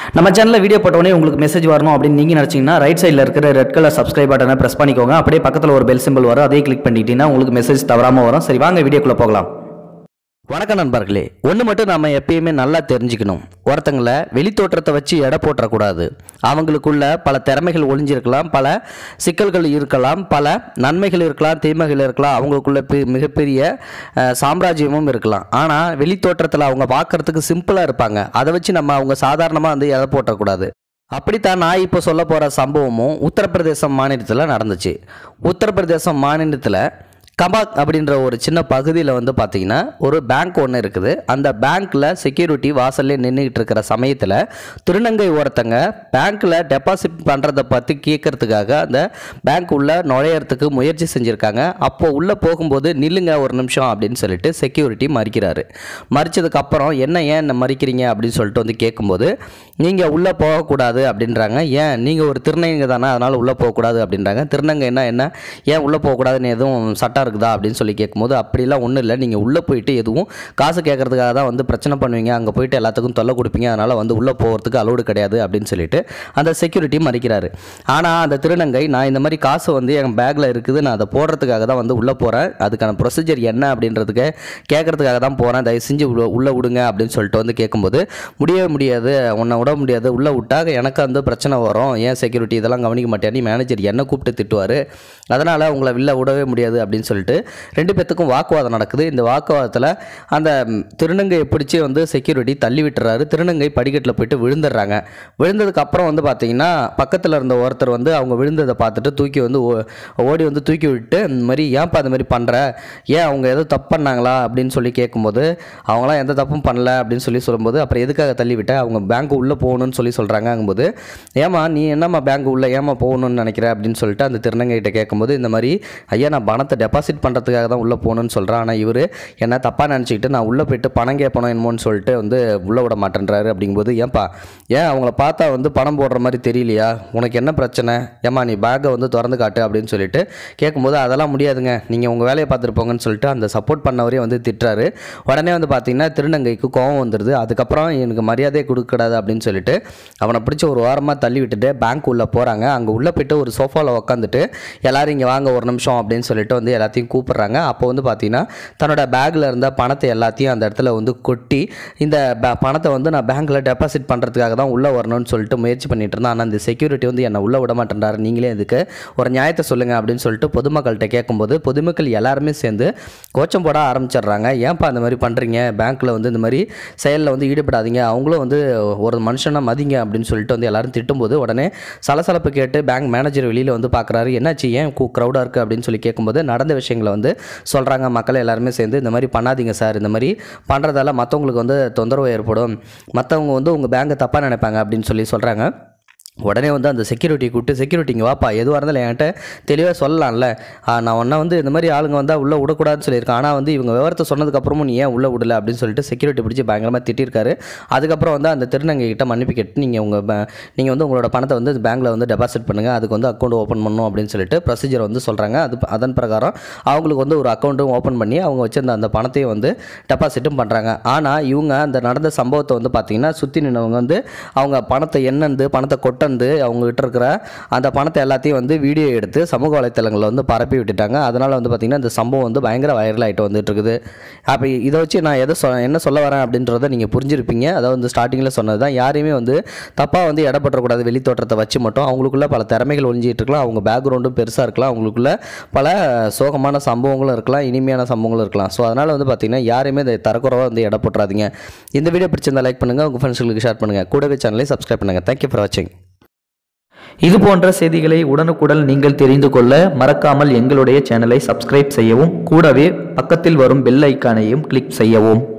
நம்ம சேனலில் வீடியோ போட்டோடனே உங்களுக்கு மெசேஜ் வரணும் அப்படின்னு நீங்கள் நினச்சிங்கன்னா ரைட் சைடில் இருக்கிற ரெட் கலர் சப்ஸ்கிரைப் பட்டனை ப்ரெஸ் பண்ணிக்கோங்க அப்படியே பக்கத்தில் ஒரு பெல் சிம்பிள் வரும் அதையும் கிளிக் பண்ணிக்கிட்டீங்கன்னா உங்களுக்கு மெசேஜ் தவறாமல் வரும் சரி வாங்க வீடியோக்குள்ளே போகலாம் வணக்கம் நண்பர்களே ஒன்று மட்டும் நம்ம எப்பயுமே நல்லா தெரிஞ்சுக்கணும் ஒருத்தங்களை வெளித்தோற்றத்தை வச்சு எடை போட்டுறக்கூடாது அவங்களுக்குள்ள பல திறமைகள் ஒளிஞ்சிருக்கலாம் பல சிக்கல்கள் இருக்கலாம் பல நன்மைகள் இருக்கலாம் தீமைகள் இருக்கலாம் அவங்களுக்குள்ள பெ- மிகப்பெரிய அஹ், சாம்ராஜ்யமும் இருக்கலாம் ஆனால் வெளித்தோற்றத்தில் அவங்க பார்க்கறதுக்கு சிம்பிளாக இருப்பாங்க அதை வச்சு நம்ம அவங்க சாதாரணமாக வந்து எடை போட்டுறக்கூடாது அப்படித்தான் நான் இப்போ சொல்ல போகிற சம்பவமும் உத்தரப்பிரதேசம் மாநிலத்தில் நடந்துச்சு உத்தரப்பிரதேசம் மாநிலத்தில் கபாக் அப்படின்ற ஒரு சின்ன பகுதியில் வந்து பார்த்தீங்கன்னா ஒரு பேங்க் ஒன்று இருக்குது அந்த பேங்க்கில் செக்யூரிட்டி வாசல்லே நின்றுக்கிட்டு இருக்கிற சமயத்தில் திருநங்கை ஒருத்தங்க பேங்க்கில் டெபாசிட் பண்ணுறதை பற்றி கேட்கறதுக்காக அந்த பேங்க் உள்ள நுழையறதுக்கு முயற்சி செஞ்சுருக்காங்க அப்போ உள்ளே போகும்போது நில்லுங்க ஒரு நிமிஷம் அப்படின்னு சொல்லிட்டு செக்யூரிட்டி மறிக்கிறாரு மறிச்சதுக்கு அப்புறம் என்ன ஏன் என்ன மறிக்கிறீங்க அப்படின்னு சொல்லிட்டு வந்து கேட்கும்போது நீங்கள் உள்ளே போகக்கூடாது அப்படின்றாங்க ஏன் நீங்கள் ஒரு திருநங்கை தானே அதனால் உள்ளே போகக்கூடாது அப்படின்றாங்க திருநங்கைன்னா என்ன ஏன் உள்ளே போகக்கூடாதுன்னு எதுவும் சட்டம் இருக்குதா அப்படின்னு சொல்லி கேட்கும்போது அப்படிலாம் ஒன்றும் இல்லை நீங்கள் உள்ளே போயிட்டு எதுவும் காசு கேட்கறதுக்காக தான் வந்து பிரச்சனை பண்ணுவீங்க அங்கே போயிட்டு எல்லாத்துக்கும் தொல்லை கொடுப்பீங்க அதனால் வந்து உள்ளே போகிறதுக்கு அலோடு கிடையாது அப்படின்னு சொல்லிட்டு அந்த செக்யூரிட்டி மறிக்கிறாரு ஆனால் அந்த திருநங்கை நான் இந்த மாதிரி காசு வந்து என் பேக்கில் இருக்குது நான் அதை போடுறதுக்காக தான் வந்து உள்ளே போகிறேன் அதுக்கான ப்ரொசீஜர் என்ன அப்படின்றதுக்கு கேட்கறதுக்காக தான் போகிறேன் தயவு செஞ்சு உள்ள உள்ளே விடுங்க அப்படின்னு சொல்லிட்டு வந்து கேட்கும்போது முடியவே முடியாது உன்னை விட முடியாது உள்ளே விட்டா எனக்கு வந்து பிரச்சனை வரும் ஏன் செக்யூரிட்டி இதெல்லாம் கவனிக்க மாட்டேன் நீ மேனேஜர் என்ன கூப்பிட்டு திட்டுவார் அதனால் உங்களை வெளில விடவே முடியாது அப்படின்னு சொல்லிட்டு ரெண்டு பேத்துக்கும் வாக்குவாதம் நடக்குது இந்த வாக்குவாதத்தில் அந்த ம், திருநங்கையை பிடிச்சி வந்து செக்யூரிட்டி தள்ளி விட்டுறாரு திருநங்கை படிக்கட்டில் போயிட்டு விழுந்துடுறாங்க விழுந்ததுக்கு அப்புறம் வந்து பார்த்தீங்கன்னா பக்கத்தில் இருந்த ஒருத்தர் வந்து அவங்க விழுந்ததை பார்த்துட்டு தூக்கி வந்து ஓ- ஓடி வந்து தூக்கி விட்டு இந்த மாதிரி ஏன்ப்பா அந்த மாதிரி பண்ணுற ஏன் அவங்க ஏதோ தப்பு பண்ணாங்களா அப்படின்னு சொல்லி கேட்கும்போது அவங்களாம் எந்த தப்பும் பண்ணல அப்படின்னு சொல்லி சொல்லும்போது அப்புறம் எதுக்காக தள்ளி விட்ட அவங்க பேங்க் உள்ளே போகணும்னு சொல்லி சொல்கிறாங்க அங்கும்போது ஏமா நீ என்னம்மா பேங்க் உள்ளே ஏமா போகணும்னு நினைக்கிற அப்படின்னு சொல்லிட்டு அந்த திருநங்கைகிட்ட கேட்கும்போது இந்த மாதிரி ஐயா நான் பணத்தை டெபாசிட் பண்ணுறதுக்காக தான் உள்ளே போகணும்னு சொல்கிறேன் ஆனால் இவர் என்ன தப்பாக நினச்சிக்கிட்டு நான் உள்ளே போயிட்டு பணம் கேட்பணும் என்னமோன்னு சொல்லிட்டு வந்து உள்ளே விட மாட்டேன்றாரு அப்படிங்கும்போது ஏன்பா ஏன் அவங்கள பார்த்தா வந்து பணம் போடுற மாதிரி தெரியலையா உனக்கு என்ன பிரச்சனை ஏம்மா நீ பேக்கை வந்து திறந்து காட்டு அப்படின்னு சொல்லிட்டு கேட்கும்போது அதெல்லாம் முடியாதுங்க நீங்கள் உங்கள் வேலையை பார்த்துட்டு போங்கன்னு சொல்லிட்டு அந்த சப்போர்ட் பண்ணவரே வந்து திட்டுறாரு உடனே வந்து பார்த்தீங்கன்னா திருநங்கைக்கு கோவம் வந்துடுது அதுக்கப்புறம் எனக்கு மரியாதையை கொடுக்கக்கூடாது அப்படின்னு சொல்லிட்டு அவனை பிடிச்சி ஒரு வாரமாக தள்ளி விட்டுட்டு பேங்க் உள்ளே போகிறாங்க அங்கே உள்ளே போயிட்டு ஒரு சோஃபாவில் உட்காந்துட்டு எல்லாரும் இங்கே வாங்க ஒரு நிமிஷம் அப்படின்னு சொல்லிட்டு வந்து எல்லாத்தையும் கூப்பிடுறாங்க அப்போ வந்து பார்த்தீங்கன்னா தன்னோட பேக்கில் இருந்த பணத்தை எல்லாத்தையும் அந்த இடத்துல வந்து கொட்டி இந்த ப- பணத்தை வந்து நான் பேங்க்கில் டெபாசிட் பண்ணுறதுக்காக தான் உள்ளே வரணும்னு சொல்லிட்டு முயற்சி பண்ணிட்டு இருந்தேன் ஆனால் அந்த செக்யூரிட்டி வந்து என்னை உள்ளே விட மாட்டேன்றாரு நீங்களே இதுக்கு ஒரு நியாயத்தை சொல்லுங்கள் அப்படின்னு சொல்லிட்டு பொதுமக்கள்கிட்ட கேட்கும்போது பொதுமக்கள் எல்லாருமே சேர்ந்து கோச்சம் போட ஆரம்பிச்சிடுறாங்க ஏன்ப்பா அந்த மாதிரி பண்ணுறீங்க பேங்க்கில் வந்து இந்த மாதிரி செயலில் வந்து ஈடுபடாதீங்க அவங்களும் வந்து ஒரு மனுஷனை மதிங்க அப்படின்னு சொல்லிட்டு வந்து எல்லாரும் திட்டும்போது உடனே சலசலப்பு கேட்டு பேங்க் மேனேஜர் வெளியில் வந்து பார்க்குறாரு என்னாச்சு ஏன் க்ரௌடாக இருக்குது அப்படின்னு சொல்லி கேட்கும்போது நடந்த விஷயங்களை வந்து சொல்கிறாங்க மக்கள் எல்லாருமே சேர்ந்து இந்த மாதிரி பண்ணாதீங்க சார் இந்த மாதிரி பண்ணுறதால மற்றவங்களுக்கு வந்து தொந்தரவு ஏற்படும் மற்றவங்க வந்து உங்கள் பேங்கை தப்பாக நினைப்பாங்க அப்படின்னு சொல்லி சொல்கிறாங்க உடனே வந்து அந்த செக்யூரிட்டி கூப்பிட்டு செக்யூரிட்டிங்க வாப்பா எதுவாக இருந்தாலும் என்கிட்ட தெளிவாக சொல்லலாம்ல ஆ, நான் ஒன்றா வந்து இந்த மாதிரி ஆளுங்க வந்தால் உள்ளே விடக்கூடாதுன்னு சொல்லியிருக்கேன் ஆனால் வந்து இவங்க விவரத்தை சொன்னதுக்கப்புறமும் நீ ஏன் உள்ளே விடல அப்படின்னு சொல்லிட்டு செக்யூரிட்டி பிடிச்சி பயங்கரமாக திட்டிருக்காரு அதுக்கப்புறம் வந்து அந்த திருநங்கை கிட்ட மன்னிப்பு கேட்டு நீங்கள் உங்கள் நீங்கள் வந்து உங்களோட பணத்தை வந்து பேங்க்கில் வந்து டெபாசிட் பண்ணுங்கள் அதுக்கு வந்து அக்கௌண்ட் ஓப்பன் பண்ணணும் அப்படின்னு சொல்லிட்டு ப்ரொசீஜர் வந்து சொல்கிறாங்க அது அதன் பிரகாரம் அவங்களுக்கு வந்து ஒரு அக்கௌண்ட்டும் ஓப்பன் பண்ணி அவங்க வச்சிருந்த அந்த பணத்தையும் வந்து டெபாசிட்டும் பண்ணுறாங்க ஆனால் இவங்க அந்த நடந்த சம்பவத்தை வந்து பார்த்தீங்கன்னா சுற்றி நின்றவங்க வந்து அவங்க பணத்தை எண்ணந்து பணத்தை கொட்டந்து அவங்ககிட்ட இருக்கிற அந்த பணத்தை எல்லாத்தையும் வந்து வீடியோ எடுத்து சமூக வலைத்தளங்களில் வந்து பரப்பி விட்டுட்டாங்க அதனால் வந்து பார்த்திங்கன்னா இந்த சம்பவம் வந்து பயங்கர வைரல் ஆகிட்டு வந்துட்டு இருக்குது அப்போ இதை வச்சு நான் எதை சொ என்ன சொல்ல வரேன் அப்படின்றத நீங்கள் புரிஞ்சிருப்பீங்க அதாவது வந்து ஸ்டார்டிங்கில் சொன்னது தான் யாரையுமே வந்து தப்பாக வந்து இடப்பற்றக்கூடாது வெளி தோற்றத்தை வச்சு மட்டும் அவங்களுக்குள்ள பல திறமைகள் ஒழிஞ்சிட்டு இருக்கலாம் அவங்க பேக்ரவுண்டும் பெருசாக இருக்கலாம் அவங்களுக்குள்ள பல சோகமான சம்பவங்களும் இருக்கலாம் இனிமையான சம்பவங்களும் இருக்கலாம் ஸோ அதனால் வந்து பார்த்திங்கன்னா யாரையுமே இதை தரக்குறவாக வந்து இடப்பட்டுறாதீங்க இந்த வீடியோ பிடிச்சிருந்தா லைக் பண்ணுங்கள் உங்கள் ஃப்ரெண்ட்ஸ்களுக்கு ஷேர் பண்ணுங்கள் கூடவே சேனலை சப்ஸ்கிரைப் பண்ணுங்கள் தேங்க்யூ ஃபார் வாட்சிங் இது போன்ற செய்திகளை உடனுக்குடன் நீங்கள் தெரிந்து கொள்ள மறக்காமல் எங்களுடைய சேனலை சப்ஸ்கிரைப் செய்யவும் கூடவே பக்கத்தில் வரும் பெல் ஐக்கானையும் கிளிக் செய்யவும்